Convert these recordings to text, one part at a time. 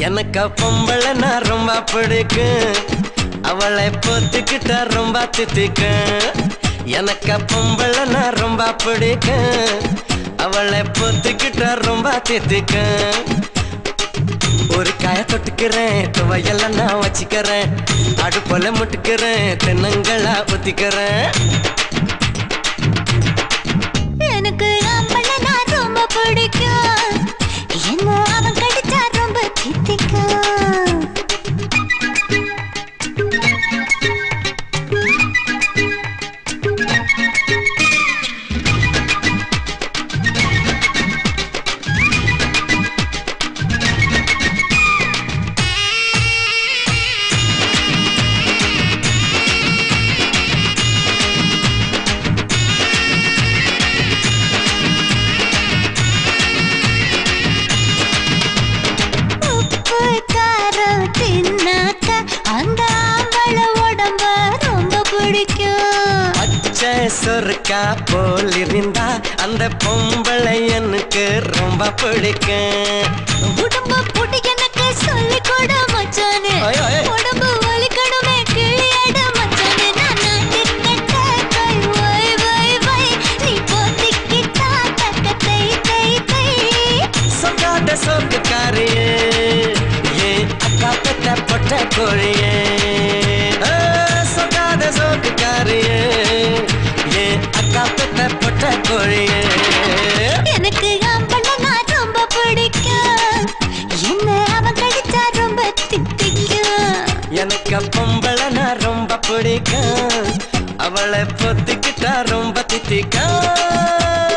எனக்கு பொம்பளை நான் ரொம்ப பிடிக்கும் அவளை பொத்துக்கிட்ட ரொம்ப தித்திக்கும் எனக்கு பொம்பளை நான் ரொம்ப பிடிக்கும் அவளை பொத்துக்கிட்ட ரொம்ப தித்திக்கும் ஒரு காய தொட்டுக்கிறேன் துவையெல்லாம் நான் வச்சுக்கிறேன் அடுப்போல முட்டுக்கிறேன் தென்னங்களா ஊத்திக்கிறேன் எனக்கு ஆம்பளைனா ரொம்ப பிடிக்கும் என்ன அவன் கடிச்சா ரொம்ப சித்திக்கும் உப்பு காரம் தின்னாக்க அந்த ஆம்பள உடம்ப ரொம்ப பிடிக்கும் பச்சை சொருக்கா போல் இருந்தா அந்த பொம்பளை எனக்கு ரொம்ப பிடிக்கும் உடம்ப புடி எனக்கு சொல்லி கூட மச்சானே ஐயோ, ஐயோ. உடம்பு வலிக்கணுமே கிளியாட மச்சானே நான் நாட்டிக்கட்ட கை வை வை வை நீ போத்திக்கிட்டா தக்க தை தை தை சொல்லாத சோக்குக்காரியே ஏ அக்கா பெத்த பொட்ட கோழியே ஆ, சொல்லாத சோக்குக்காரியே ஏ அக்கா பெத்த பொட்ட கோழியே எனக்கு ஆம்பள நான் ரொம்ப பிடிக்கும் என்ன அவன் கடிச்சா ரொம்ப தித்திக்கும் எனக்கு பொம்பளை நான் ரொம்ப பிடிக்கும் அவளை பொத்துக்கிட்டா ரொம்ப தித்திக்கும்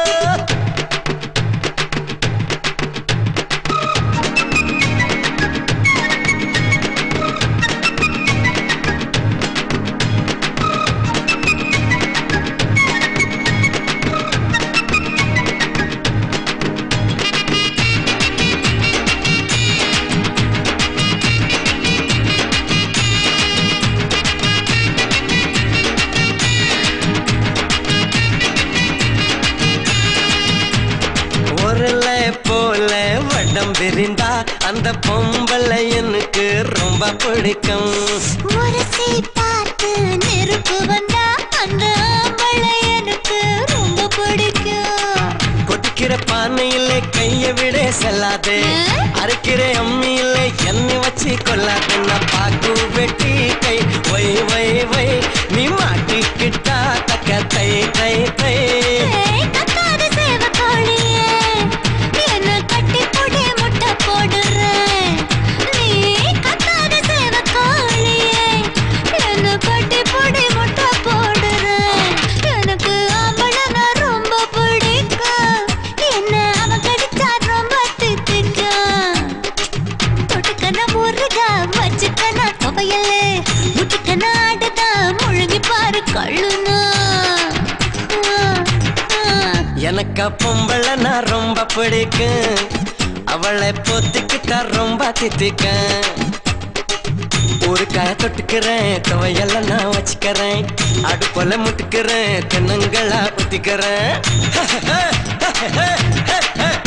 ஒருல போல வடம் விரிந்தா அந்த பொம்பளை எனக்கு ரொம்ப பிடிக்கும் உரசி பார்த்து நெருப்பு வந்தா அந்த ஆம்பளை எனக்கு ரொம்ப பிடிக்கும் கொதிக்கிற பானையில கைய விட செல்லாதே அரைக்கிற அம்மியில எண்ணெய் வச்சு கொள்ளாதே நான் பாக்கு வெட்டி கை வை வை வை நீ மாட்டிக்கிட்டா தக்க தை தை தை ஏய், கத்தாத சேவக்கோழியே, என்னை கட்டிப்புடி முட்டை போடுறேன். நீ கத்தாத சேவக்கோழியே, என்னை கட்டிப்புடி முட்டை போடுறேன். எனக்கு ஆம்பளைனா ரொம்ப பிடிக்கும். என்னை அவன் கடிச்சா ரொம்ப தித்திக்கும். தொட்டுக்கனா முருகா, வச்சுக்கனா துவையலு, முட்டிக்கனா ஆடுதா, முழுங்கி பாரு கள்ளுனா. ஆ, ஆ. எனக்கு பொம்பளை நான் ரொம்ப பிடிக்கும் அவளை பொத்திக்கிட்டா ரொம்ப தித்திக்கும் ஒரு காய தொட்டுக்கிறேன் துவையெல்லாம் நான் வச்சுக்கிறேன் அடுப்போல முட்டுக்கிறேன் தென்னங்களா ஊத்திக்கிறேன்